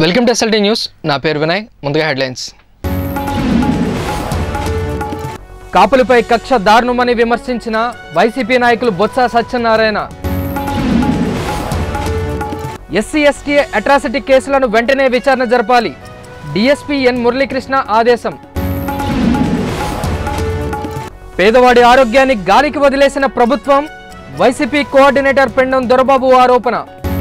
Welcome to SLT news నా పేరు వినయ్ ముందుగా హెడ్లైన్స్ కాపులపై కక్ష దారుణమని విమర్శించిన వైసీపీ నాయకులు Botsa Satyanarayana SC ST atrocity కేసులను వెంటనే విచారణ జరపాలి డిఎస్పీ ఎన్ మురళీకృష్ణ ఆదేశం పేదవాడి ఆరోగ్యాన్ని గాలికి వదిలేసిన ప్రభుత్వం వైసీపీ కోఆర్డినేటర్ పెండం దొరబాబు ఆరోపణ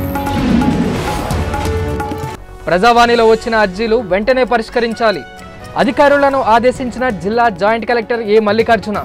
ప్రజావాణిలో వచ్చిన అర్జీలు వెంటనే పరిష్కరించాలి అధికారులను ఆదేశించిన జిల్లా joint collector A Mallikarjuna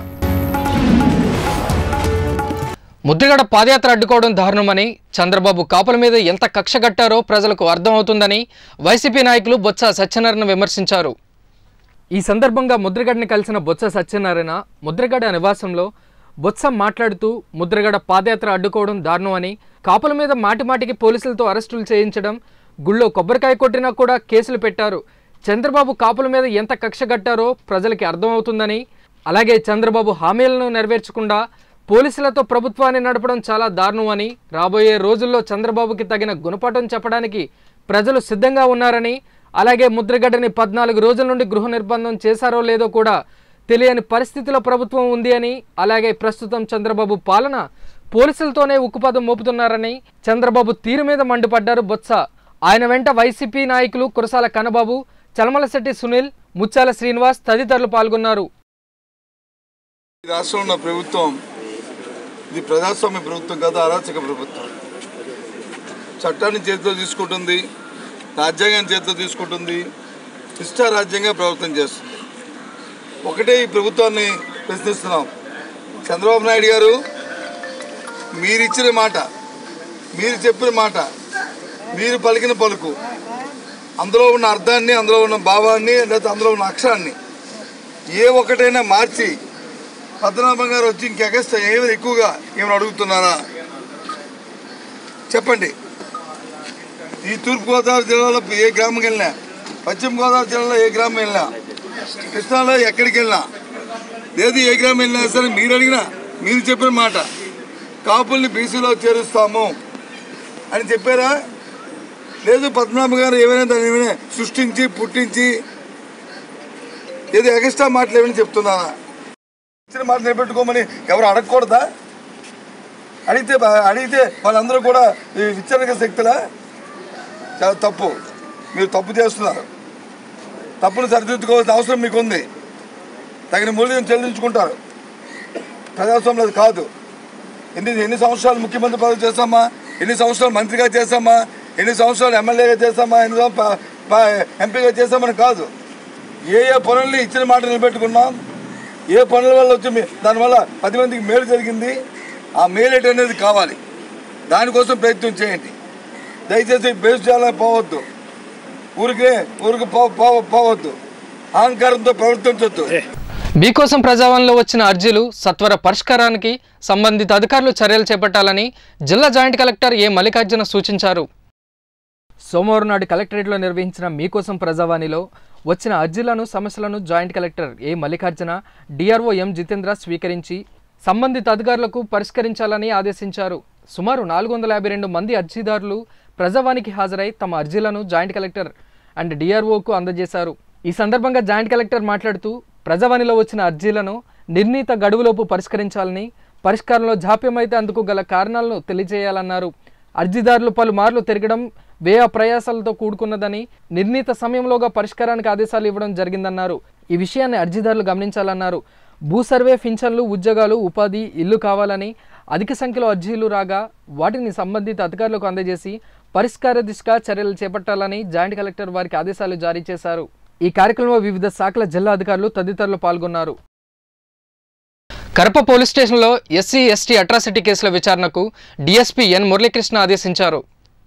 Mudragada పాదయాత్ర అడ్డుకోవడం దారుణమని చంద్రబాబు కాపుల మీద ఎంత కక్ష కట్టారో ప్రజలకు అర్థమవుతుందని వైసీపీ నాయకులు బొత్స సత్యనారాయణ విమర్శించారు ఈ సందర్భంగా ముద్రగడని కలిసిన బొత్స సత్యనారాయణ ముద్రగడ నివాసంలో బొత్స మాట్లాడుతూ ముద్రగడ పాదయాత్ర అడ్డుకోవడం దారుణం అని కాపుల మీద మాటిమాటికి పోలీసులతో అరెస్టులు చేయించడం గుళ్ళో కొబ్బరికాయ కొట్టినా కూడా కేసులు పెట్టారు చంద్రబాబు కాపుల మీద ఎంత కక్ష కట్టారో ప్రజలకి అర్థమవుతుందని అలాగే చంద్రబాబు హామీలను నెరవేర్చకుండా పోలీసులతో ప్రభుత్వాన్ని నడపడం చాలా దారుణం అని రాబోయే రోజుల్లో చంద్రబాబుకి తగిన గుణపాఠం చెప్పడానికి ప్రజలు సిద్ధంగా ఉన్నారని అలాగే ముద్రగడ్డని పద్నాలుగు రోజుల నుండి గృహ నిర్బంధం చేశారో లేదో కూడా తెలియని పరిస్థితిలో ప్రభుత్వం ఉంది అని అలాగే ప్రస్తుతం చంద్రబాబు పాలన పోలీసులతోనే ఉక్కుపదం మోపుతున్నారని చంద్రబాబు తీరు మీద మండిపడ్డారు బొత్స ఆయన వెంట వైసీపీ నాయకులు కురసాల కన్నబాబు చలమలశెట్టి సునీల్ ముత్యాల శ్రీనివాస్ తదితరులు పాల్గొన్నారు ఈ రాష్ట్రంలో ఉన్న ప్రభుత్వం ఇది ప్రజాస్వామ్య ప్రభుత్వం కాదు అరాచక ప్రభుత్వం చట్టాన్ని చేతిలో తీసుకుంటుంది రాజ్యాంగాన్ని చేతిలో తీసుకుంటుంది ఇష్ట రాజ్యంగా ప్రవర్తన చేస్తుంది ఒకటే ఈ ప్రభుత్వాన్ని ప్రశ్నిస్తున్నాం చంద్రబాబు నాయుడు గారు మీరు ఇచ్చిన మాట మీరు చెప్పిన మాట మీరు పలికిన పలుకు అందులో ఉన్న అర్థాన్ని అందులో ఉన్న భావాన్ని లేదా అందులో ఉన్న అక్షరాన్ని ఏ ఒక్కటైనా మార్చి పద్మనాభం గారు వచ్చి ఇంకెగస్త ఏమైనా ఎక్కువగా ఏమైనా అడుగుతున్నారా చెప్పండి ఈ తూర్పుగోదావరి జిల్లాలో ఏ గ్రామం వెళ్ళినా పశ్చిమ గోదావరి జిల్లాలో ఏ గ్రామం వెళ్ళినా కృష్ణాలో ఎక్కడికి వెళ్ళినా లేదు ఏ గ్రామం వెళ్ళినా సరే మీరు అడిగినా మీరు చెప్పిన మాట కాపుల్ని బీసీలో చేరుస్తాము అని చెప్పారా లేదు పద్మనాభ గారు ఏమైనా దాన్ని ఏమైనా సృష్టించి పుట్టించి ఏదో ఎగస్ట్రా మాటలు ఏమైనా చెప్తున్నారా ఇచ్చిన మాట నిలబెట్టుకోమని ఎవరు అడగకూడదా అడిగితే బా- అడిగితే వాళ్ళందరూ కూడా ఈ విచ్చరక శక్తులా చాలా తప్పు మీరు తప్పు చేస్తున్నారు తప్పును సరిదిద్దుకోవాల్సిన అవసరం మీకు ఉంది తగిన మూల్యం చెల్లించుకుంటారు ప్రజాస్వామ్యం అది కాదు ఎన్ని ఎన్ని సంవత్సరాలు ముఖ్యమంత్రి పదవి చేస్తామా ఎన్ని సంవత్సరాలు మంత్రిగా చేస్తామా ఎన్ని సంవత్సరాలు ఎమ్మెల్యేగా చేస్తామా ఎన్ని సంవత్సరాలు ప- ప- ఎంపీగా చేస్తామని కాదు ఏ ఏ పనుల్ని ఇచ్చిన మాట నిలబెట్టుకున్నాం ఏ పనుల వల్ల వచ్చి మీ- దానివల్ల పది మందికి మేలు జరిగింది ఆ మేలు ఏంటి అనేది కావాలి దానికోసం ప్రయత్నం చేయండి దయచేసి బేస్ చేయాలని పోవద్దు ఊరికే ఊరికి పో పో- పోవద్దు అహంకారంతో ప్రవర్తించొద్దు మీకోసం ప్రజావాణిలో వచ్చిన అర్జీలు సత్వర పరిష్కారానికి సంబంధిత అధికారులు చర్యలు చేపట్టాలని జిల్లా జాయింట్ కలెక్టర్ ఏ మల్లికార్జున సూచించారు సోమవారం నాడు కలెక్టరేట్లో నిర్వహించిన మీకోసం ప్రజావాణిలో వచ్చిన అర్జీలను సమస్యలను joint collector A Mallikarjuna DRO M Jitendra స్వీకరించి సంబంధిత అధికారులకు పరిష్కరించాలని ఆదేశించారు సుమారు నాలుగు వందల యాభై రెండు మంది అర్జీదారులు ప్రజావానికి హాజరై తమ అర్జీలను జాయింట్ కలెక్టర్ అండ్ డిఆర్ఓకు అందజేశారు ఈ సందర్భంగా జాయింట్ కలెక్టర్ మాట్లాడుతూ ప్రజావాణిలో వచ్చిన అర్జీలను నిర్ణీత గడువులోపు పరిష్కరించాలని పరిష్కారంలో జాప్యమైతే అందుకు గల కారణాలను తెలియజేయాలన్నారు అర్జీదారులు పలుమార్లు తిరగడం వ్యయ ప్రయాసాలతో కూడుకున్నదని నిర్ణీత సమయంలోగా పరిష్కారానికి ఆదేశాలు ఇవ్వడం జరిగిందన్నారు ఈ విషయాన్ని అర్జీదారులు గమనించాలన్నారు భూ సర్వే పింఛన్లు ఉద్యోగాలు ఉపాధి ఇల్లు కావాలని అధిక సంఖ్యలో అర్జీలు రాగా వాటిని సంబంధిత అధికారులకు అందజేసి పరిష్కార దిశగా చర్యలు చేపట్టాలని జాయింట్ కలెక్టర్ వారికి ఆదేశాలు జారీ చేశారు ఈ కార్యక్రమంలో వివిధ శాఖల జిల్లా అధికారులు తదితరులు పాల్గొన్నారు కరప పోలీస్ స్టేషన్లో ఎస్సీ ఎస్టీ అట్రాసిటీ కేసుల విచారణకు డీఎస్పీ ఎన్ మురళీకృష్ణ ఆదేశించారు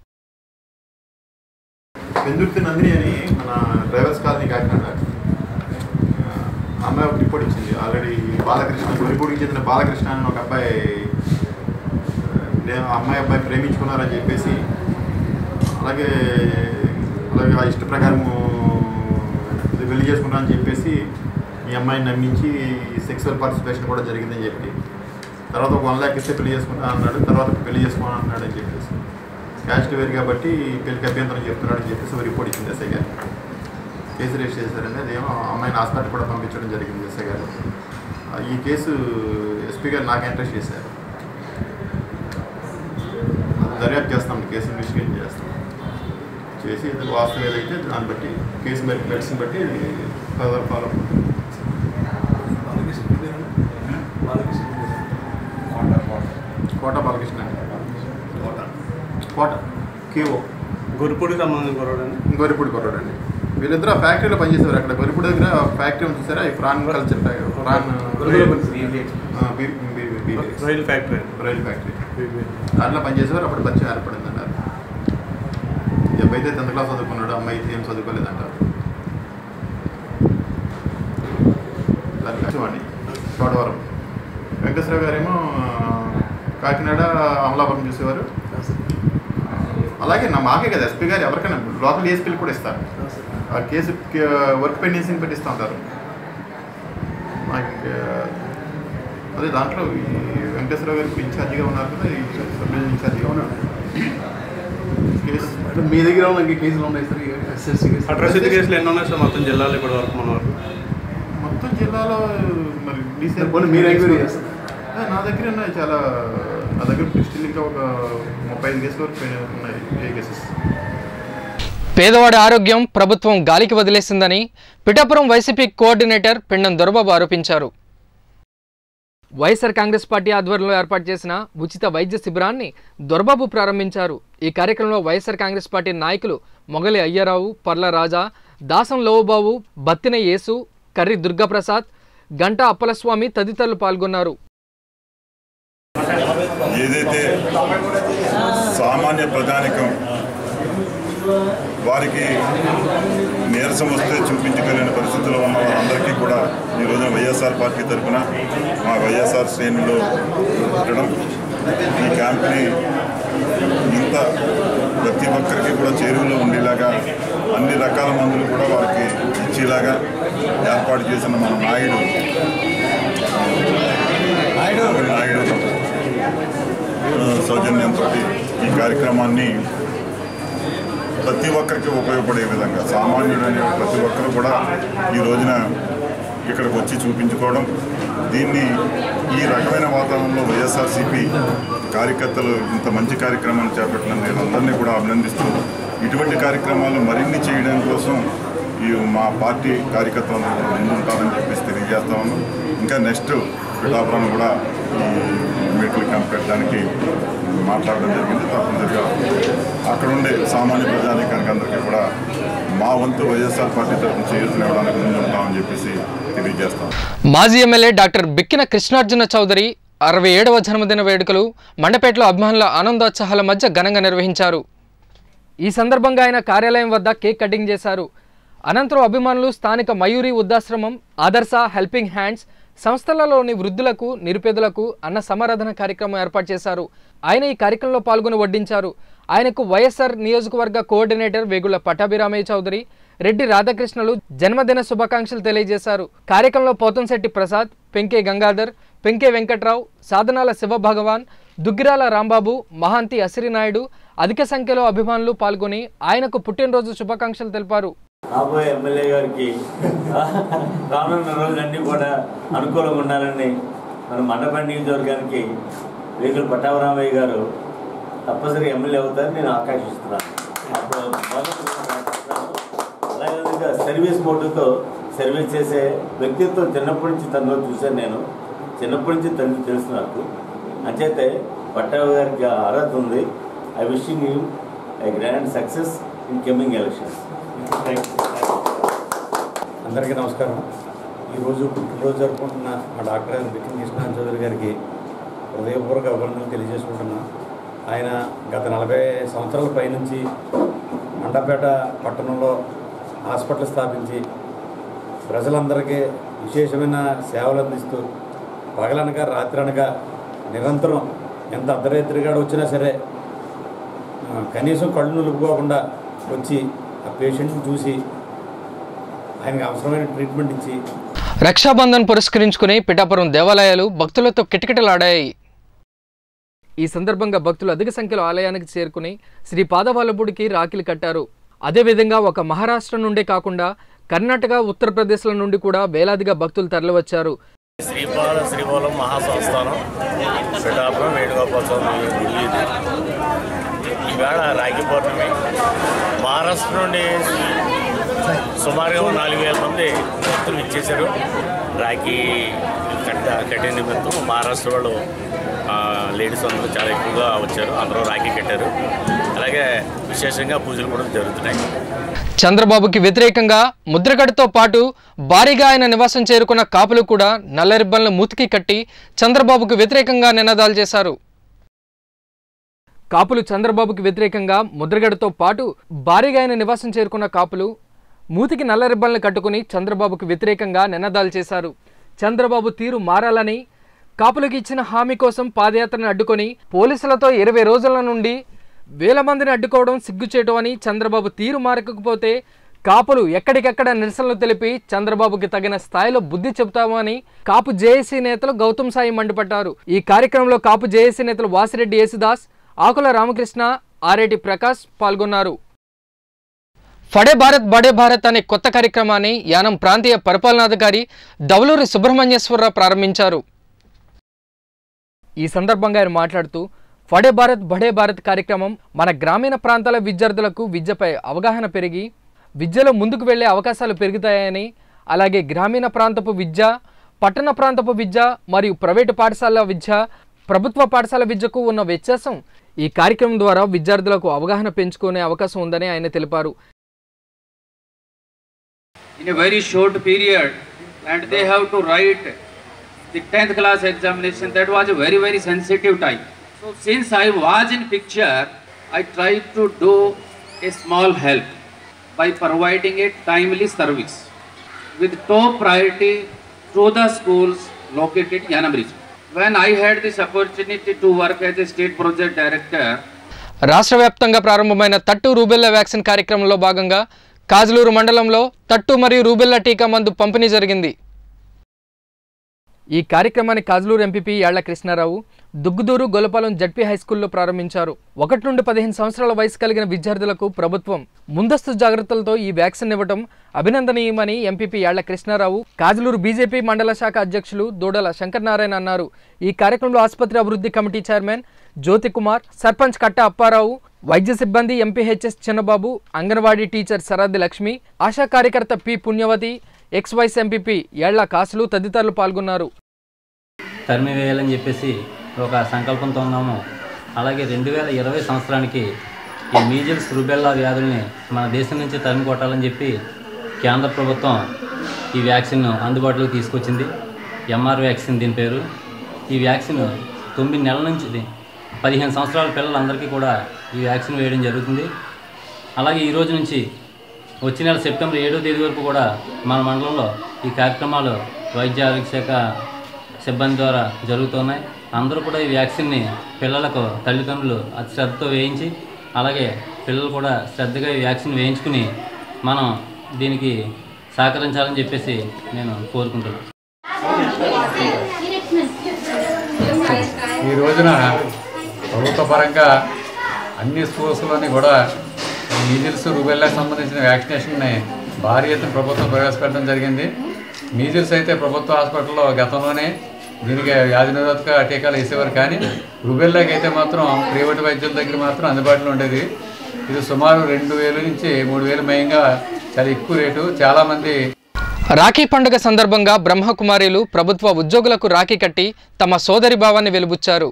పెందుర్తి నందిని అని మన డ్రైవర్స్ కాలనీ కాకినాడ ఆ, అమ్మాయి ఒక రిపోర్ట్ ఇచ్చింది ఆల్రెడీ బాలకృష్ణ గొరిపూడికి చెందిన బాలకృష్ణ అని ఒక అబ్బాయి ఆ, నేను ఆ అమ్మాయి అబ్బాయి ప్రేమించుకున్నారని చెప్పేసి అలాగే అలాగే ఆ ఇష్ట ప్రకారము ఇది పెళ్లి చేసుకున్నారని చెప్పేసి ఈ అమ్మాయిని నమ్మించి సెక్సువల్ పార్టిసిపేషన్ కూడా జరిగిందని చెప్పి తర్వాత ఒక వన్ ల్యాక్ ఇస్తే పెళ్లి చేసుకుంటా అన్నాడు తర్వాత పెళ్లి చేసుకున్నా అన్నాడు అని చెప్పేసి క్యాస్ట్ వేరు కాబట్టి పెళ్లికి అభ్యంతరం చెప్తున్నాడని చెప్పేసి రిపోర్ట్ ఇచ్చింది ఎస్ఐ గారు కేసు రిజిస్టర్ చేశారండి అదేమో అమ్మాయిని హాస్పిటల్ కూడా పంపించడం జరిగింది ఎస్ఐ గారు ఆ, ఈ కేసు ఎస్పీ గారు నాకు ఎంట్రెస్ట్ చేశారు దర్యాప్తు చేస్తాం కేసు ఇన్వెస్టిగేషన్ చేస్తాం చేసి ఇది వాస్తవం ఏదైతే దాన్ని బట్టి కేసు మెరిట్ మెడిసిన్ బట్టి ఫర్దర్ ఫాలో కోట బాలకృష్ణ అండి కోట కోట కేఓ గురుపూడికి సంబంధించిన కుర్రాడండి గొరిపూడి కొట్టాడు అండి వీళ్ళిద్దరు ఆ ఫ్యాక్టరీలో పనిచేసేవారు అక్కడ గొరిపూడి దగ్గర ఫ్యాక్టరీ ఉంది చూసారా ఈ ప్రాన్ కల్చర్ ప్రాన్ ఆ, బీ- బీ- బీ- బీ- రైలు ఫ్యాక్టరీ రైలు ఫ్యాక్టరీ దాంట్లో పనిచేసేవారు అప్పుడు పరిచయం ఏర్పడింది అన్నారు ఈ అబ్బాయి అయితే టెన్త్ క్లాస్ చదువుకున్నాడు అమ్మాయి అయితే ఏం చదువుకోలేదంటారు దానికి చోడవరం వెంకటేశ్వర గారేమో ఆ, కాకినాడ అమలాపురం చూసేవారు అలాగే నా మాకే కదా ఎస్పీ గారు ఎవరికైనా లోకల్ ఏఎస్పీలు కూడా ఇస్తారు ఆ కేసు వర్క్ పెండెన్సీని పెట్టి ఇస్తూ ఉంటారు నాకు ఇంకా అదే దాంట్లో ఈ వెంకటేశ్వర గారు ఇప్పుడు ఇన్ఛార్జిగా ఉన్నారు కదా ఈ సబ్ డివిజన్ ఇన్ఛార్జిగా ఉన్నారు కేసు మీ దగ్గర ఉన్న ఇంకే కేసులు ఉన్నాయి సార్ ఎస్ఎస్సీ కేసు అట్రాసిటీ కేసులు ఎన్ని ఉన్నాయి సార్ మొత్తం జిల్లాలో ఇప్పటి వరకు మన వరకు మొత్తం జిల్లాలో మరి డీసీ పోనీ మీరు ఎంక్వైరీ చేస్తారు ఆ, నా దగ్గర ఉన్నాయి చాలా నా దగ్గర స్టిల్ ఇంకా ఒక ముప్పై ఐదు కేసుల వరకు ఉన్నాయి ఏ కేసెస్ పేదవాడి ఆరోగ్యం ప్రభుత్వం గాలికి వదిలేసిందని పిఠాపురం వైసీపీ కోఆర్డినేటర్ పిండం దొరబాబు ఆరోపించారు వైఎస్ఆర్ కాంగ్రెస్ పార్టీ ఆధ్వర్యంలో ఏర్పాటు చేసిన ఉచిత వైద్య శిబిరాన్ని దొరబాబు ప్రారంభించారు ఈ కార్యక్రమంలో వైఎస్ఆర్ కాంగ్రెస్ పార్టీ నాయకులు మొగలి అయ్యారావు పర్ల రాజా దాసం లోవబాబు బత్తిన యేసు కర్రి దుర్గాప్రసాద్ గంటా అప్పలస్వామి తదితరులు పాల్గొన్నారు ఏదైతే సామాన్య ప్రజానికం వారికి నీరసం వస్తే చూపించగలిగిన పరిస్థితుల్లో ఉన్న వారందరికీ కూడా ఈ రోజున వైఎస్ఆర్ పార్టీ తరఫున మా వైఎస్ఆర్ శ్రేణులు పెట్టడం ఈ క్యాంప్ని ఇంత ప్రతి ఒక్కరికి కూడా చేరువలో ఉండేలాగా అన్ని రకాల మందులు కూడా వారికి ఇచ్చేలాగా ఏర్పాటు చేసిన మన నాయుడు నాయుడు ఆ, సౌజన్యంతో ఈ కార్యక్రమాన్ని ప్రతి ఒక్కరికి ఉపయోగపడే విధంగా సామాన్యుడైన ప్రతి ఒక్కరు కూడా ఈ రోజున ఇక్కడికి వచ్చి చూపించుకోవడం దీన్ని ఈ రకమైన వాతావరణంలో వైఎస్ఆర్సీపీ కార్యకర్తలు ఇంత మంచి కార్యక్రమాన్ని చేపట్టిన నేను అందరినీ కూడా అభినందిస్తూ ఇటువంటి కార్యక్రమాలు మరిన్ని చేయడం కోసం ఈ మా పార్టీ కార్యకర్తలు ముందుంటారని చెప్పేసి తెలియజేస్తా ఉన్నాం ఇంకా నెక్స్ట్ పిఠాపురం కూడా ఈ మెడికల్ క్యాంప్ పెట్టడానికి మాట్లాడడం జరిగింది తప్పనిసరిగా అక్కడ ఉండే సామాన్య ప్రజానీకానికి అందరికీ కూడా మా వంతు వైఎస్ఆర్ పార్టీ తరఫున చేరుకునేవడానికి ముందు ఉంటామని చెప్పేసి తెలియజేస్తాం మాజీ ఎమ్మెల్యే డాక్టర్ బిక్కిన కృష్ణార్జున చౌదరి అరవై ఏడవ జన్మదిన వేడుకలు మండపేటలో అభిమానుల ఆనందోత్సాహాల మధ్య ఘనంగా నిర్వహించారు ఈ సందర్భంగా ఆయన కార్యాలయం వద్ద కేక్ కటింగ్ చేశారు అనంతరం అభిమానులు స్థానిక మయూరి వృద్ధాశ్రమం ఆదర్శ హెల్పింగ్ హ్యాండ్స్ సంస్థలలోని వృద్ధులకు నిరుపేదలకు అన్న సమారాధన కార్యక్రమం ఏర్పాటు చేశారు ఆయన ఈ కార్యక్రమంలో పాల్గొని వడ్డించారు ఆయనకు వైఎస్ఆర్ నియోజకవర్గ కోఆర్డినేటర్ వేగుళ్ల పటాభిరామయ్య చౌదరి రెడ్డి రాధాకృష్ణలు జన్మదిన శుభాకాంక్షలు తెలియజేశారు కార్యక్రమంలో పోతంశెట్టి ప్రసాద్ పెంకే గంగాధర్ పెంకే వెంకట్రావు సాధనాల శివభగవాన్ దుగ్గిరాల రాంబాబు మహాంతి అసిరినాయుడు అధిక సంఖ్యలో అభిమానులు పాల్గొని ఆయనకు పుట్టినరోజు శుభాకాంక్షలు తెలిపారు రాబోయే ఎమ్మెల్యే గారికి రానున్న రోజులన్నీ కూడా అనుకూలంగా ఉండాలని మన మండపండి నియోజకవర్గానికి వేగుల పట్టాభరామయ్య గారు తప్పనిసరి ఎమ్మెల్యే అవుతారని నేను ఆకాంక్షిస్తున్నాను అప్పుడు మొదటి అలాగే విధంగా సర్వీస్ మోటుతో సర్వీస్ చేసే వ్యక్తిత్వం చిన్నప్పటి నుంచి తనలో చూశాను నేను చిన్నప్పటి నుంచి తనకి తెలుసు నాకు అంచేతే పట్టాభ గారికి ఆ అర్హత ఉంది I wishing you I grand success in coming elections thank you అందరికీ నమస్కారం ఈరోజు పుట్టినరోజు జరుపుకుంటున్న మా డాక్టర్ గారు బిక్కిన కృష్ణాన్ చౌదరి గారికి హృదయపూర్వక అభినందనలు తెలియజేసుకుంటున్నా ఆయన గత నలభై సంవత్సరాల పైనుంచి మండపేట పట్టణంలో హాస్పిటల్ స్థాపించి ప్రజలందరికీ విశేషమైన సేవలు అందిస్తూ పగలనక రాత్రనక నిరంతరం ఎంత అర్ధరాత్రిగా వచ్చినా సరే ఆ, కనీసం కళ్ళు నిలుపుకోకుండా వచ్చి ఆ పేషెంట్ని చూసి ఆయనకు అవసరమైన ట్రీట్మెంట్ ఇచ్చి రక్షాబంధన్ పురస్కరించుకుని పిఠాపురం దేవాలయాలు భక్తులతో కిటకిటలాడాయి ఈ సందర్భంగా భక్తులు అధిక సంఖ్యలో ఆలయానికి చేరుకుని శ్రీ పాదవల్లభుడికి రాఖీలు కట్టారు అదేవిధంగా ఒక మహారాష్ట్ర నుండే కాకుండా కర్ణాటక ఉత్తరప్రదేశ్ల నుండి కూడా వేలాదిగా భక్తులు తరలివచ్చారు శ్రీపాద శ్రీపోలం మహాసంస్థానం పిఠాపురం వేణుగోపాల గుడి ఇది ఈవేళ రాఖీ పౌర్ణమి మహారాష్ట్ర నుండి సుమారుగా నాలుగు వేల మంది భక్తులు ఇచ్చేశారు రాఖీ కట్ట కట్టే నిమిత్తం మహారాష్ట్ర వాళ్ళు ఆ, లేడీస్ అందరూ చాలా ఎక్కువగా వచ్చారు అందరూ రాఖీ కట్టారు అలాగే విశేషంగా పూజలు కూడా జరుగుతున్నాయి చంద్రబాబుకి వ్యతిరేకంగా ముద్రగడతో పాటు భారీగా ఆయన నివాసం చేరుకున్న కాపులు కూడా నల్ల రిబ్బన్లు మూతికి కట్టి చంద్రబాబుకు వ్యతిరేకంగా నినాదాలు చేశారు కాపులు చంద్రబాబుకి వ్యతిరేకంగా ముద్రగడతో పాటు భారీగా ఆయన నివాసం చేరుకున్న కాపులు మూతికి నల్ల రిబ్బన్లు కట్టుకుని చంద్రబాబుకు వ్యతిరేకంగా నినాదాలు చేశారు చంద్రబాబు తీరు మారాలని కాపులకు ఇచ్చిన హామీ కోసం పాదయాత్రను అడ్డుకొని పోలీసులతో ఇరవై రోజుల నుండి వేల మందిని అడ్డుకోవడం సిగ్గుచేటు అని చంద్రబాబు తీరు మారకపోతే కాపులు ఎక్కడికెక్కడ నిరసనలు తెలిపి చంద్రబాబుకి తగిన స్థాయిలో బుద్ధి చెబుతాము అని కాపు జేఏసీ నేతలు గౌతమ్ సాయి మండిపడ్డారు ఈ కార్యక్రమంలో కాపు జేఏసీ నేతలు వాసిరెడ్డి యేసుదాస్ ఆకుల రామకృష్ణ ఆరేటి ప్రకాష్ పాల్గొన్నారు ఫడే భారత్ బడే భారత్ అనే కొత్త కార్యక్రమాన్ని యానం ప్రాంతీయ పరిపాలనాధికారి దవలూరి సుబ్రహ్మణ్యేశ్వరరావు ప్రారంభించారు ఈ సందర్భంగా ఆయన మాట్లాడుతూ ఫడే భారత్ బడే భారత్ కార్యక్రమం మన గ్రామీణ ప్రాంతాల విద్యార్థులకు విద్యపై అవగాహన పెరిగి విద్యలో ముందుకు వెళ్లే అవకాశాలు పెరుగుతాయని అలాగే గ్రామీణ ప్రాంతపు విద్య పట్టణ ప్రాంతపు విద్య మరియు ప్రైవేటు పాఠశాల విద్య ప్రభుత్వ పాఠశాల విద్యకు ఉన్న వ్యత్యాసం ఈ కార్యక్రమం ద్వారా విద్యార్థులకు అవగాహన పెంచుకునే అవకాశం ఉందని ఆయన తెలిపారు in a very short period and they have to write the 10th class examination that was a very very sensitive time so since i was in picture i tried to do a small help by providing a timely service with top priority to the schools located in Yanam region. When I had this opportunity to work as a state project director, రాష్ట్ర వ్యాప్తంగా ప్రారంభమైన తట్టు rubella vaccine కార్యక్రమంలో భాగంగా కాజలూరు మండలంలో తట్టు మరియు rubella టీకా మందు పంపిణీ జరిగింది ఈ కార్యక్రమాన్ని కాజలూరు ఎంపీపీ యాళ్ల కృష్ణారావు దుగ్గుదూరు గొల్లపాలెం జడ్పీ హైస్కూల్లో ప్రారంభించారు ఒకటి నుండి పదిహేను సంవత్సరాల వయసు కలిగిన విద్యార్థులకు ప్రభుత్వం ముందస్తు జాగ్రత్తలతో ఈ వ్యాక్సిన్ ఇవ్వడం అభినందనీయమని ఎంపీపీ యాళ్ల కృష్ణారావు కాజలూరు బీజేపీ మండల శాఖ అధ్యక్షులు దూడల శంకరనారాయణ అన్నారు ఈ కార్యక్రమంలో ఆసుపత్రి అభివృద్ధి కమిటీ చైర్మన్ జ్యోతి కుమార్ సర్పంచ్ కట్ట అప్పారావు వైద్య సిబ్బంది ఎంపీహెచ్ఎస్ చిన్నబాబు అంగన్వాడీ టీచర్ సరాది లక్ష్మి ఆశా కార్యకర్త P Punyavathi ex vice MPP Ella Kasulu తదితరులు పాల్గొన్నారు తరిమి వేయాలని చెప్పేసి ఒక సంకల్పంతో ఉన్నాము అలాగే రెండు వేల ఇరవై సంవత్సరానికి ఈ మీజిల్స్ రుబెల్లా వ్యాధుల్ని మన దేశం నుంచి తరిమి కొట్టాలని చెప్పి కేంద్ర ప్రభుత్వం ఈ వ్యాక్సిన్ అందుబాటులోకి తీసుకొచ్చింది ఎంఆర్ వ్యాక్సిన్ దీని పేరు ఈ వ్యాక్సిన్ తొమ్మిది నెలల నుంచి పదిహేను సంవత్సరాల పిల్లలందరికీ కూడా ఈ వ్యాక్సిన్ వేయడం జరుగుతుంది అలాగే ఈ రోజు నుంచి వచ్చే నెల సెప్టెంబర్ ఏడో తేదీ వరకు కూడా మన మండలంలో ఈ కార్యక్రమాలు వైద్య ఆరోగ్య శాఖ సిబ్బంది ద్వారా జరుగుతున్నాయి అందరూ కూడా ఈ వ్యాక్సిన్ని పిల్లలకు తల్లిదండ్రులు అతి శ్రద్ధతో వేయించి అలాగే పిల్లలు కూడా శ్రద్ధగా ఈ వ్యాక్సిన్ వేయించుకుని మనం దీనికి సహకరించాలని చెప్పేసి నేను కోరుకుంటున్నాను ఈ రోజున ప్రభుత్వ పరంగా అన్ని స్కూల్స్లోని కూడా మీజిల్స్ రూబెల్లాకి సంబంధించిన వ్యాక్సినేషన్ని భారీ ఎత్తున ప్రభుత్వం ప్రవేశపెట్టడం జరిగింది మీజిల్స్ అయితే ప్రభుత్వ హాస్పిటల్లో గతంలోనే దీనికి వ్యాధి నిరోధక టీకాలు వేసేవారు కానీ రుబెల్లాకి అయితే మాత్రం ప్రైవేట్ వైద్యుల దగ్గర మాత్రం అందుబాటులో ఉండేది ఇది సుమారు రెండు వేల నుంచి మూడు వేల మయంగా చాలా ఎక్కువ రేటు చాలామంది రాఖీ పండుగ సందర్భంగా బ్రహ్మకుమారీలు ప్రభుత్వ ఉద్యోగులకు రాఖీ కట్టి తమ సోదరి భావాన్ని వెలుబుచ్చారు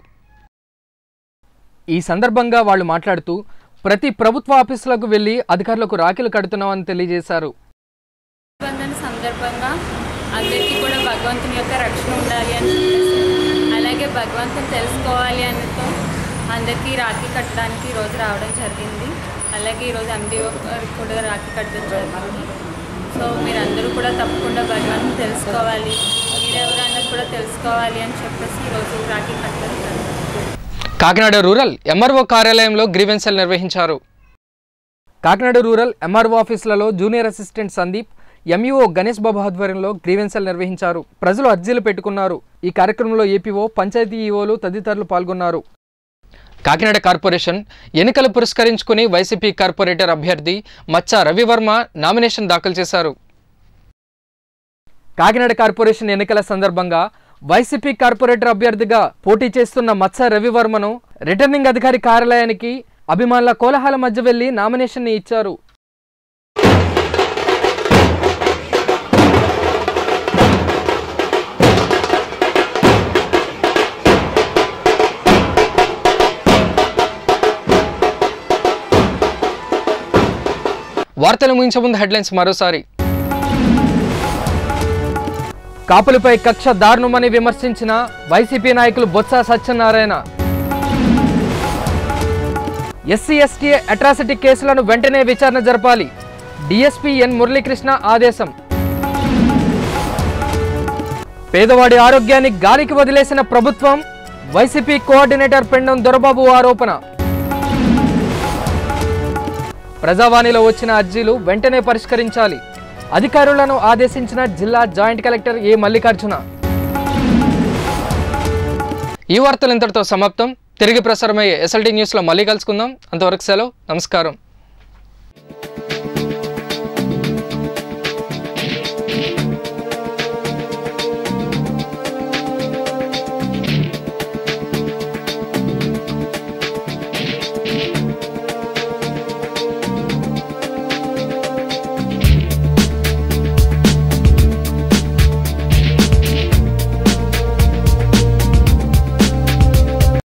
ఈ సందర్భంగా వాళ్ళు మాట్లాడుతూ ప్రతి ప్రభుత్వ ఆఫీసులకు వెళ్లి అధికారులకు రాఖీలు కడుతున్నామని తెలియజేశారు బంధన సందర్భంగా అందరికీ కూడా భగవంతుని యొక్క రక్షణ ఉండాలి అని చెప్పేసి అలాగే భగవంతుని తెలుసుకోవాలి అన్నతో అందరికీ రాఖీ కట్టడానికి ఈరోజు రావడం జరిగింది అలాగే ఈరోజు ఎండిఓ గారికి కూడా రాఖీ కట్టడం జరిగింది సో మీరందరూ కూడా తప్పకుండా భగవంతుని తెలుసుకోవాలి మీరెవరు అన్నది కూడా తెలుసుకోవాలి అని చెప్పేసి ఈరోజు రాఖీ కట్టడం జరిగింది కాకినాడ రూరల్ ఎంఆర్ఓ కార్యాలయంలో గ్రీవెన్సెల్ నిర్వహించారు కాకినాడ రూరల్ ఎంఆర్ఓ ఆఫీసులలో junior assistant Sandeep MEO Ganesh Babu ఆధ్వర్యంలో గ్రీవెన్సెల్ నిర్వహించారు ప్రజలు అర్జీలు పెట్టుకున్నారు ఈ కార్యక్రమంలో ఏపీఓ పంచాయతీ ఈఓలు తదితరులు పాల్గొన్నారు కాకినాడ కార్పొరేషన్ ఎన్నికలు పురస్కరించుకుని వైసీపీ కార్పొరేటర్ అభ్యర్థి మచ్చ రవివర్మ నామినేషన్ దాఖలు చేశారు కాకినాడ కార్పొరేషన్ ఎన్నికల సందర్భంగా వైసీపీ కార్పొరేటర్ అభ్యర్థిగా పోటీ చేస్తున్న మత్స రవివర్మను రిటర్నింగ్ అధికారి కార్యాలయానికి అభిమానుల కోలాహల మధ్య వెళ్లి నామినేషన్ ఇచ్చారు వార్తలు ముగించే ముందు హెడ్లైన్స్ మరోసారి కాపులపై కక్ష దారుణమని విమర్శించిన వైసీపీ నాయకులు Botsa Satyanarayana SC ST atrocity కేసులను వెంటనే విచారణ జరపాలి డిఎస్పీ ఎన్ మురళీకృష్ణ ఆదేశం పేదవాడి ఆరోగ్యాన్ని గాలికి వదిలేసిన ప్రభుత్వం వైసీపీ కోఆర్డినేటర్ పెండం దొరబాబు ఆరోపణ ప్రజావాణిలో వచ్చిన అర్జీలు వెంటనే పరిష్కరించాలి అధికారులను ఆదేశించిన జిల్లా జాయింట్ కలెక్టర్ ఏ మల్లికార్జున ఈ వార్తలు ఇంతటితో సమాప్తం తిరిగి ప్రసారమయ్యే ఎస్ఎల్టీ న్యూస్లో మళ్ళీ కలుసుకుందాం అంతవరకు సెలవు నమస్కారం